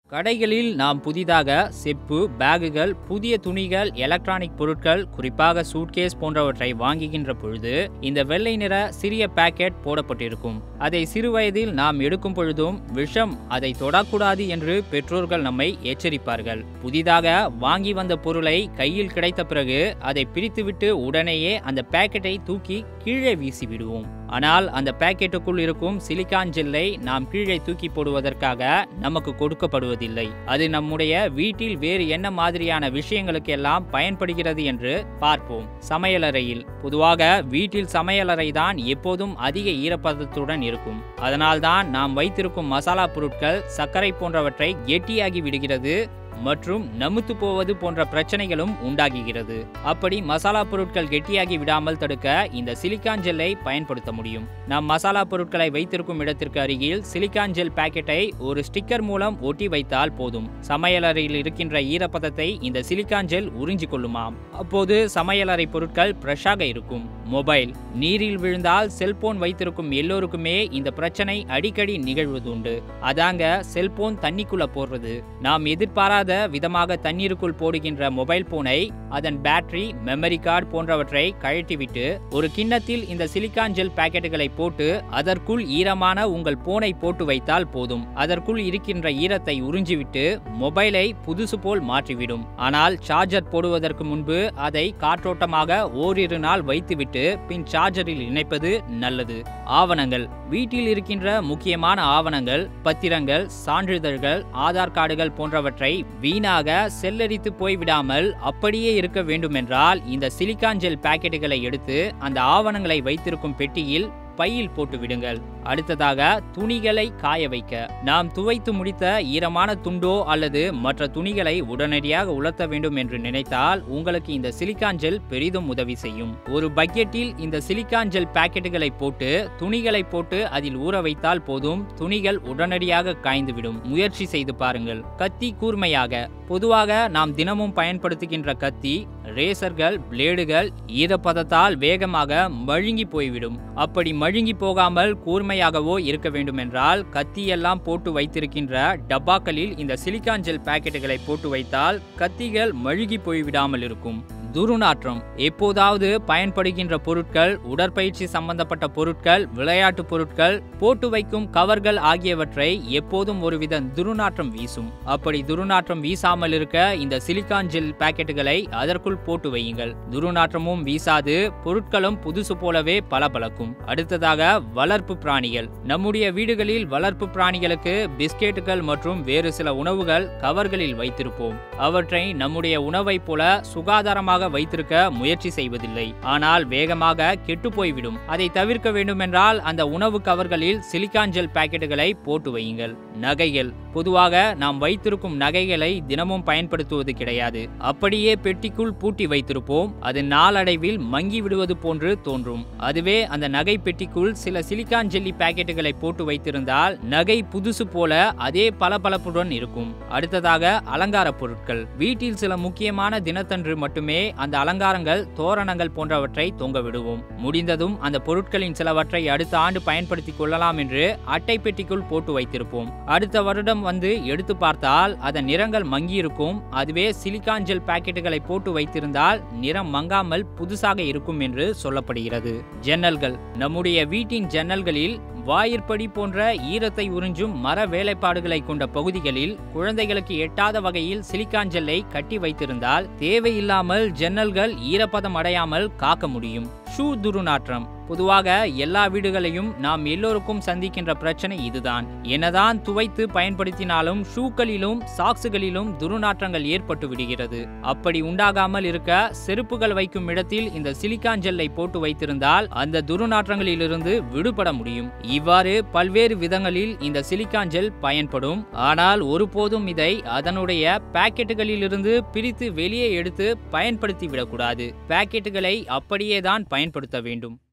கடைகளில் நாம் புதிதாக செப்பு பேகுகள் புதிய துணிகள் எலக்ட்ரானிக் பொருட்கள் குறிப்பாக சூட்கேஸ் போன்றவற்றை வாங்குகின்ற பொழுது இந்த வெள்ளை நிற சிறிய பாக்கெட் போடப்பட்டிருக்கும் அதை சிறுவயதில் நாம் எடுக்கும் பொழுதும் விஷம் அதை தொடக்கூடாது என்று பெற்றோர்கள் நம்மை எச்சரிப்பார்கள் புதிதாக வாங்கி வந்த பொருளை கையில் கிடைத்த பிறகு அதை பிரித்துவிட்டு உடனேயே அந்த பாக்கெட்டை தூக்கி கீழே வீசி விடுவோம் ஆனால் அந்த பாக்கெட்டுக்குள் இருக்கும் சிலிக்கான் ஜெல்லை நாம் கீழே தூக்கி போடுவதற்காக நமக்கு கொடுக்கப்படுவதில்லை அது நம்முடைய வீட்டில் வேறு என்ன மாதிரியான விஷயங்களுக்கு எல்லாம் பயன்படுகிறது என்று பார்ப்போம் சமையலறையில் பொதுவாக வீட்டில் சமையலறை தான் எப்போதும் அதிக ஈரப்பதத்துடன் இருக்கும் அதனால்தான் நாம் வைத்திருக்கும் மசாலா பொருட்கள் சர்க்கரை போன்றவற்றை கெட்டியாகி விடுகிறது மற்றும் நமுத்து போவது போன்ற பிரச்சனைகளும் உண்டாகுகிறது அப்படி மசாலா பொருட்கள் கெட்டியாகி விடாமல் தடுக்க இந்த சிலிக்கான் ஜெல்லை பயன்படுத்த முடியும் நாம் மசாலா பொருட்களை வைத்திருக்கும் இடத்திற்கு அருகில் சிலிக்கான் ஜெல் பாக்கெட்டை ஒரு ஸ்டிக்கர் மூலம் ஒட்டி வைத்தால் போதும் சமையலறையில் இருக்கின்ற ஈரப்பதத்தை இந்த சிலிக்கான் ஜெல் உறிஞ்சிக் கொள்ளுமாம் அப்போது சமையலறை பொருட்கள் ஃப்ரெஷ்ஷாக இருக்கும் மொபைல் நீரில் விழுந்தால் செல்போன் வைத்திருக்கும் எல்லோருக்குமே இந்த பிரச்சனை அடிக்கடி நிகழ்வதுண்டு அதாங்க செல்போன் தண்ணிக்குள்ள போடுறது நாம் எதிர்பாராத விதமாக தண்ணீருக்குள் போடுகின்ற மொபைல் போனை அதன் பேட்டரி மெமரி கார்டு போன்றவற்றை கழட்டிவிட்டு ஒரு கிண்ணத்தில் இந்த சிலிக்கான் ஜெல் பாக்கெட்டுகளை போட்டு அதற்குள் ஈரமான உங்கள் போனை போட்டு வைத்தால் போதும் அதற்குள் இருக்கின்ற ஈரத்தை உறிஞ்சிவிட்டு மொபைலை புதுசு போல் மாற்றிவிடும் ஆனால் சார்ஜர் போடுவதற்கு முன்பு அதை காற்றோட்டமாக ஓரிரு நாள் வைத்துவிட்டு பின் சார்ஜரில் இணைப்பது நல்லது ஆவணங்கள் வீட்டில் இருக்கின்ற முக்கியமான ஆவணங்கள் பத்திரங்கள் சான்றிதழ்கள் ஆதார் கார்டுகள் போன்றவற்றை வீணாக செல்லரித்து போய்விடாமல் அப்படியே இருக்க வேண்டுமென்றால் இந்த சிலிக்கான் ஜெல் பாக்கெட்டுகளை எடுத்து அந்த ஆவணங்களை வைத்திருக்கும் பெட்டியில் பையில் போட்டு விடுங்கள் அடுத்ததாக துணிகளை காய வைக்க நாம் துவைத்து முடித்த ஈரமான துண்டோ அல்லது மற்ற துணிகளை உடனடியாக உலர்த்த வேண்டும் என்று நினைத்தால் உங்களுக்கு இந்த சிலிக்கான் ஜெல் பெரிதும் உதவி செய்யும் ஒரு பக்கெட்டில் இந்த சிலிக்கான் ஜெல் பாக்கெட்டுகளை போட்டு துணிகளை போட்டு அதில் ஊற வைத்தால் போதும் துணிகள் உடனடியாக காய்ந்துவிடும் முயற்சி செய்து பாருங்கள் கத்தி கூர்மையாக பொதுவாக நாம் தினமும் பயன்படுத்துகின்ற கத்தி ரேசர்கள் பிளேடுகள் ஈரப்பதத்தால் வேகமாக மழுங்கி போய்விடும் அப்படி மழுங்கி போகாமல் கூர்மையாகவோ இருக்க வேண்டுமென்றால் கத்தியெல்லாம் போட்டு வைத்திருக்கின்ற டப்பாக்களில் இந்த சிலிக்கான் ஜெல் பாக்கெட்டுகளை போட்டு வைத்தால் கத்திகள் மழுகி போய்விடாமல் இருக்கும் துருநாற்றம் எப்போதாவது பயன்படுகின்ற பொருட்கள் உடற்பயிற்சி சம்பந்தப்பட்ட பொருட்கள் விளையாட்டு பொருட்கள் போட்டு வைக்கும் கவர்கள் ஆகியவற்றை எப்போதும் ஒருவித துருநாற்றம் வீசும் அப்படி துருநாற்றம் வீசாமல் இருக்க இந்த சிலிக்கான் ஜெல் பாக்கெட்டுகளை அதற்குள் போட்டு வையுங்கள் துருநாற்றமும் வீசாது பொருட்களும் புதுசு போலவே பளபளக்கும் அடுத்ததாக வளர்ப்பு பிராணிகள் நம்முடைய வீடுகளில் வளர்ப்பு பிராணிகளுக்கு பிஸ்கெட்டுகள் மற்றும் வேறு சில உணவுகள் கவர்களில் வைத்திருப்போம் அவற்றை நம்முடைய உணவைப் போல சுகாதாரமாக வைத்திருக்க முயற்சி செய்வதில்லை ஆனால் வேகமாக கெட்டு போய்விடும் அதை தவிர்க்க வேண்டுமென்றால் அந்த உணவு கவர்களில் சிலிக்கான் ஜெல் பாக்கெட்டுகளை போட்டு வையுங்கள் நகைகள் பொதுவாக நாம் வைத்திருக்கும் நகைகளை தினமும் பயன்படுத்துவது கிடையாது அப்படியே பெட்டிக்குள் பூட்டி வைத்திருப்போம் அது நாளடைவில் மங்கி விடுவது போன்று தோன்றும் அதுவே அந்த நகை பெட்டிக்குள் சில சிலிக்கான் ஜெல்லி பாக்கெட்டுகளை போட்டு வைத்திருந்தால் நகை புதுசு போல அதே பளபளப்புடன் இருக்கும் அடுத்ததாக அலங்கார பொருட்கள் வீட்டில் சில முக்கியமான தினத்தன்று மட்டுமே அந்த அலங்காரங்கள் தோரணங்கள் போன்றவற்றை தொங்க விடுவோம் முடிந்ததும் அந்த பொருட்களின் சிலவற்றை அடுத்த ஆண்டு பயன்படுத்திக் கொள்ளலாம் என்று அட்டை பெட்டிக்குள் போட்டு வைத்திருப்போம் அடுத்த வருடம் வந்து எடுத்து பார்த்தால் அதன் நிறங்கள் மங்கியிருக்கும் அதுவே சிலிக்கான் ஜெல் பாக்கெட்டுகளை போட்டு வைத்திருந்தால் நிறம் மங்காமல் புதுசாக இருக்கும் என்று சொல்லப்படுகிறது ஜன்னல்கள் நம்முடைய வீட்டின் ஜன்னல்களில் வாயிற்படி போன்ற ஈரத்தை உறிஞ்சும் மர வேலைப்பாடுகளை கொண்ட பகுதிகளில் குழந்தைகளுக்கு எட்டாத வகையில் சிலிக்கான் ஜெல்லை கட்டி வைத்திருந்தால் தேவையில்லாமல் ஜன்னல்கள் ஈரப்பதம் அடையாமல் காக்க முடியும் ஷூ துருநாற்றம் பொதுவாக எல்லா வீடுகளையும் நாம் எல்லோருக்கும் சந்திக்கின்ற பிரச்சனை இதுதான் என்னதான் துவைத்து பயன்படுத்தினாலும் ஷூக்களிலும் சாக்ஸுகளிலும் துருநாற்றங்கள் ஏற்பட்டு விடுகிறது அப்படி உண்டாகாமல் இருக்க செருப்புகள் வைக்கும் இடத்தில் இந்த சிலிக்கான் ஜெல்லை போட்டு வைத்திருந்தால் அந்த துருநாற்றங்களிலிருந்து விடுபட முடியும் இவ்வாறு பல்வேறு விதங்களில் இந்த சிலிக்கான் ஜெல் பயன்படும் ஆனால் ஒருபோதும் இதை அதனுடைய பாக்கெட்டுகளிலிருந்து பிரித்து வெளியே எடுத்து பயன்படுத்தி விடக்கூடாது பாக்கெட்டுகளை அப்படியே தான் பயன்படுத்த வேண்டும்